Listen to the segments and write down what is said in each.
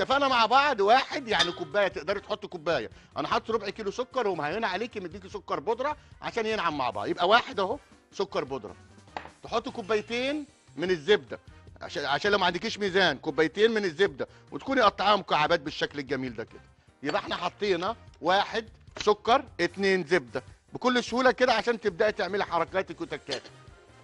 اتفقنا مع بعض واحد يعني كوبايه تقدري تحط كوبايه انا حاطط ربع كيلو سكر ومهينه عليكي مديكي سكر بودره عشان ينعم مع بعض يبقى واحد اهو سكر بودره تحط كوبايتين من الزبده عشان عشان لو ما عندكيش ميزان كوبايتين من الزبده وتكوني قطعاها مكعبات بالشكل الجميل ده كده يبقى احنا حطينا واحد سكر اتنين زبده بكل سهوله كده عشان تبداي تعملي حركاتك وتكاتك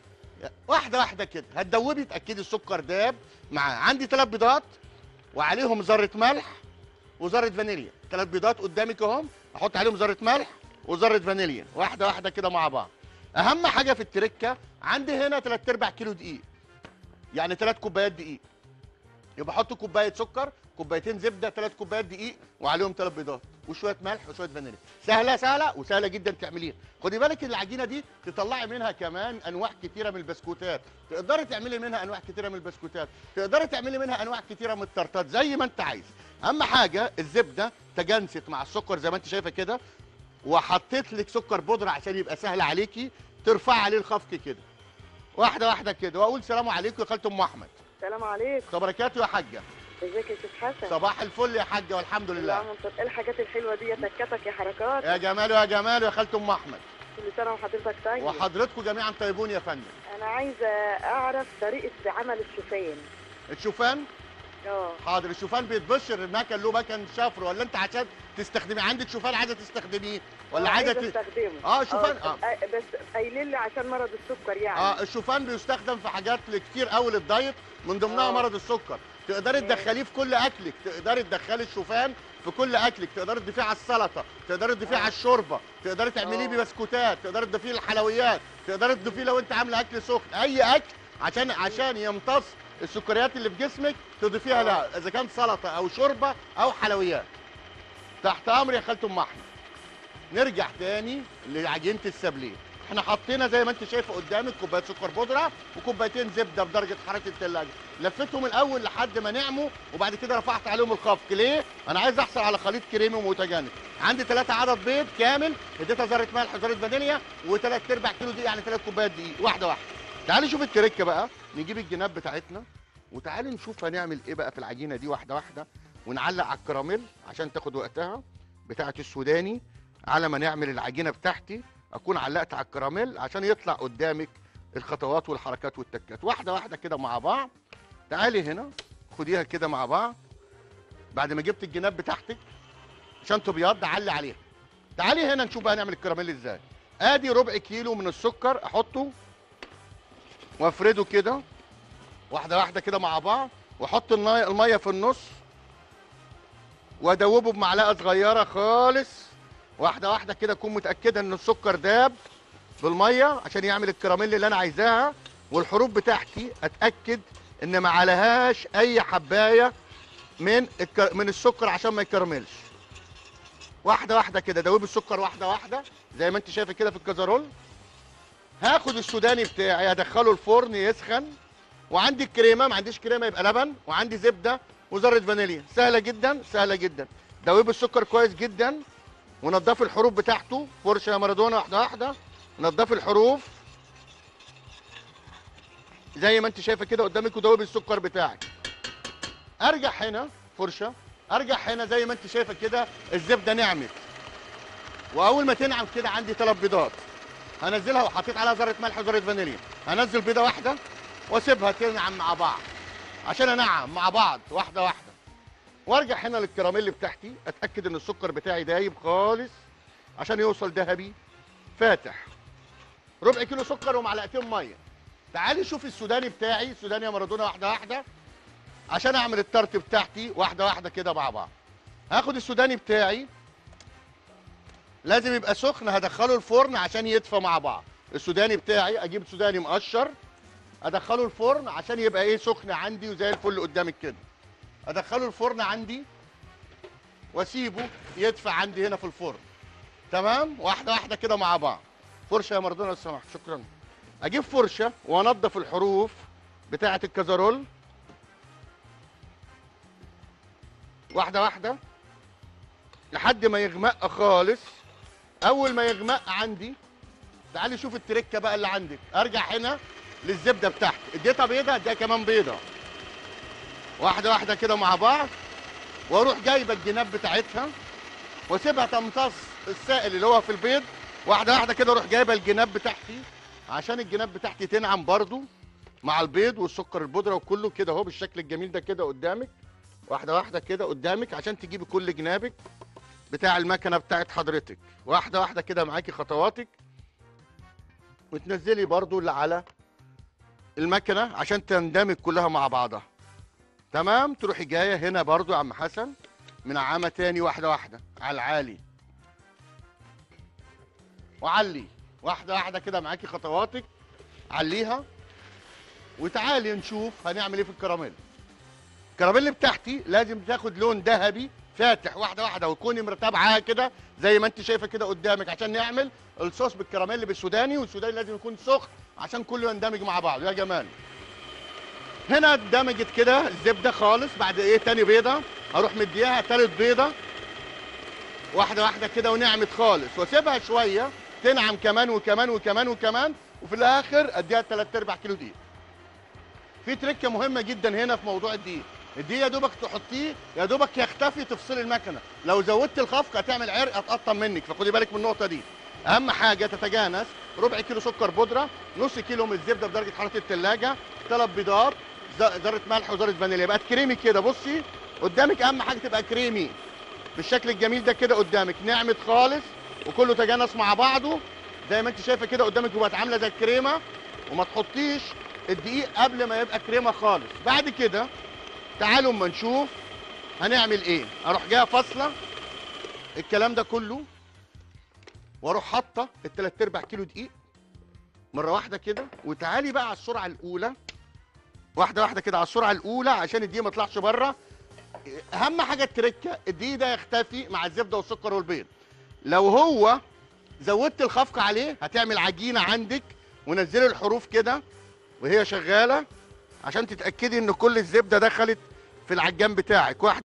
واحده واحده كده هتدوبي تاكدي السكر داب معاه عندي ثلاث بيضات وعليهم ذره ملح وذره فانيليا ثلاث بيضات قدامك اهم احط عليهم ذره ملح وذره فانيليا واحده واحده كده مع بعض اهم حاجه في التركه عندي هنا 3 ارباع كيلو دقيق يعني ثلاث كوبايات دقيق يبقى احط كوبايه سكر كوبايتين زبده ثلاث كوبايات دقيق وعليهم ثلاث بيضات وشويه ملح وشويه فانيليا سهله سهله وسهله جدا تعمليها خدي بالك العجينه دي تطلعي منها كمان انواع كتيره من البسكوتات تقدري تعملي منها انواع كتيره من البسكوتات تقدري تعملي منها انواع كتيره من التارتات زي ما انت عايز اهم حاجه الزبده تجانست مع السكر زي ما انت شايفه كده وحطيت لك سكر بودره عشان يبقى سهل عليكي ترفعي عليه الخفق كده واحده واحده كده واقول سلام عليكم يا خالة ام احمد السلام عليكم بركاته يا حاجه ازيك يا شيخ حسن صباح الفل يا حاجه والحمد لا لله منطق ايه الحاجات الحلوه دي تكتك يا حركات يا جماله يا جماله يا خالة ام احمد كل سنه وحضرتك طيب وحضرتكم جميعا طيبون يا فندم انا عايزه اعرف طريقه عمل الشوفان الشوفان اه حاضر الشوفان بيتبشر مكن له مكن شفر ولا انت عشان تستخدمي عندك شوفان عايزه تستخدميه ولا آه، عايزه عايزه ت... استخدمه اه شوفان اه آه، بس قايلين لي عشان مرض السكر يعني اه الشوفان بيستخدم في حاجات كتير قوي للدايت من ضمنها آه. مرض السكر تقدري ماشي. تدخليه في كل اكلك تقدري تدخلي الشوفان في كل اكلك تقدري تضيفيه على السلطه تقدري تضيفيه آه. على الشوربه تقدري تعمليه آه. ببسكوتات تقدري تضيفيه الحلويات تقدري تضيفيه لو انت عامله اكل سخن اي اكل عشان عشان يمتص السكريات اللي في جسمك تضيفيها آه. لها اذا كان سلطه او شوربه او حلويات تحت امر يا خالة ام احمد نرجع تاني لعجينه السابليه احنا حطينا زي ما انت شايفه قدامك كوبايه سكر بودره وكوبايتين زبده بدرجه حراره الثلاجه لفيتهم الاول لحد ما نعموا وبعد كده رفعت عليهم الخفق ليه انا عايز احصل على خليط كريمي ومتجانس عندي ثلاثة عدد بيض كامل اديتها ذره ملح ذره فانيليا وثلاث ارباع كيلو دقيق يعني ثلاث كوبايات دقيق واحده واحده تعالي شوف التركه بقى نجيب الجناب بتاعتنا وتعالي نشوف هنعمل ايه بقى في العجينه دي واحده واحده ونعلق على الكراميل عشان تاخد وقتها بتاعه السوداني على ما نعمل العجينه بتاعتي اكون علقت على الكراميل عشان يطلع قدامك الخطوات والحركات والتكات واحده واحده كده مع بعض تعالي هنا خديها كده مع بعض بعد ما جبت الجناب بتاعتك عشان تبيض علي عليها تعالي هنا نشوف بقى هنعمل الكراميل ازاي ادي ربع كيلو من السكر احطه وافرده كده واحده واحده كده مع بعض واحط الني- الميه في النص وادوبه بمعلقه صغيره خالص واحده واحده كده اكون متاكده ان السكر داب بالميه عشان يعمل الكراميل اللي انا عايزاها والحروف بتاعتي اتاكد ان ما عليهاش اي حبايه من الك... من السكر عشان ما يكرملش واحده واحده كده دوبي السكر واحده واحده زي ما انت شايفه كده في الكازرول هاخد السوداني بتاعي هدخله الفرن يسخن وعندي الكريمه ما عنديش كريمه يبقى لبن وعندي زبده وذره فانيليا سهله جدا سهله جدا دوبي السكر كويس جدا ونضفي الحروف بتاعته فرشه يا مارادونا واحده واحده نضفي الحروف زي ما انت شايفه كده قدامك ودوبي السكر بتاعك ارجع هنا فرشه ارجع هنا زي ما انت شايفه كده الزبده نعمت واول ما تنعم كده عندي ثلاث بيضات هنزلها وحطيت عليها ذره ملح وذره فانيليا هنزل بيضه واحده واسيبها تنعم مع بعض عشان انعم مع بعض واحده واحده وارجع هنا للكراميل بتاعتي اتاكد ان السكر بتاعي دايب خالص عشان يوصل ذهبي فاتح ربع كيلو سكر ومعلقتين ميه تعالي شوف السوداني بتاعي السوداني يا مارادونا واحده واحده عشان اعمل التارت بتاعتي واحده واحده كده مع بعض هاخد السوداني بتاعي لازم يبقى سخن هدخله الفرن عشان يدفى مع بعض السوداني بتاعي اجيب سوداني مقشر ادخله الفرن عشان يبقى ايه سخن عندي وزي الفل قدامك كده ادخله الفرن عندي واسيبه يدفى عندي هنا في الفرن تمام واحده واحده كده مع بعض فرشه يا مردونه لو سمحت شكرا اجيب فرشه وانضف الحروف بتاعه الكازرول واحده واحده لحد ما يغمق خالص اول ما يغمق عندي تعالي شوف التركه بقى اللي عندك ارجع هنا للزبده بتاعتي اديتها بيضه اديها كمان بيضه واحده واحده كده مع بعض واروح جايبه الجناب بتاعتها واسيبها تمتص السائل اللي هو في البيض واحده واحده كده اروح جايبه الجناب بتاعتي عشان الجناب بتاعتي تنعم برضو مع البيض والسكر البودره وكله كده اهو بالشكل الجميل ده كده قدامك واحده واحده كده قدامك عشان تجيبي كل جنابك بتاع المكنه بتاعت حضرتك واحده واحده كده معاكي خطواتك وتنزلي برضو اللي على المكنه عشان تندمج كلها مع بعضها تمام تروحي جايه هنا برضو يا عم حسن منعمه تاني واحده واحده على العالي وعلي واحده واحده كده معاكي خطواتك عليها وتعالي نشوف هنعمل ايه في الكراميل الكراميل بتاعتي لازم تاخد لون ذهبي فاتح واحده واحده وتكوني مرتبعه كده زي ما انت شايفه كده قدامك عشان نعمل الصوص بالكراميل بالسوداني والسوداني لازم يكون سخن عشان كله يندمج مع بعض يا جمال هنا اندمجت كده الزبده خالص بعد ايه تاني بيضه اروح مديها تالت بيضه واحده واحده كده ونعمت خالص واسيبها شويه تنعم كمان وكمان وكمان وكمان وفي الاخر اديها 3 ارباع كيلو دقيق في تركه مهمه جدا هنا في موضوع الدقيق الدقيق يا دوبك تحطيه يا دوبك يختفي تفصلي المكنه لو زودت الخفق هتعمل عرق هتقطم منك فخدي بالك من النقطه دي اهم حاجه تتجانس ربع كيلو سكر بودره نص كيلو من الزبده بدرجه حراره الثلاجه ثلاث بيضات ز- ذره ملح وذره فانيليا بقت كريمي كده بصي قدامك اهم حاجه تبقى كريمي بالشكل الجميل ده كده قدامك نعمت خالص وكله تجانس مع بعضه زي ما انت شايفه كده قدامك وبقت عامله زي الكريمه وما تحطيش الدقيق قبل ما يبقى كريمه خالص بعد كده تعالوا اما نشوف هنعمل ايه اروح جايه فاصله الكلام ده كله واروح حاطه التلات ارباع كيلو دقيق مره واحده كده وتعالي بقى على السرعه الاولى واحده واحده كده على السرعه الاولى عشان الدقيق ما يطلعش بره اهم حاجه التركه الدقيق ده يختفي مع الزبده والسكر والبيض لو هو زودت الخفق عليه هتعمل عجينه عندك ونزلي الحروف كده وهي شغاله عشان تتاكدي ان كل الزبده دخلت في العجان بتاعك واحده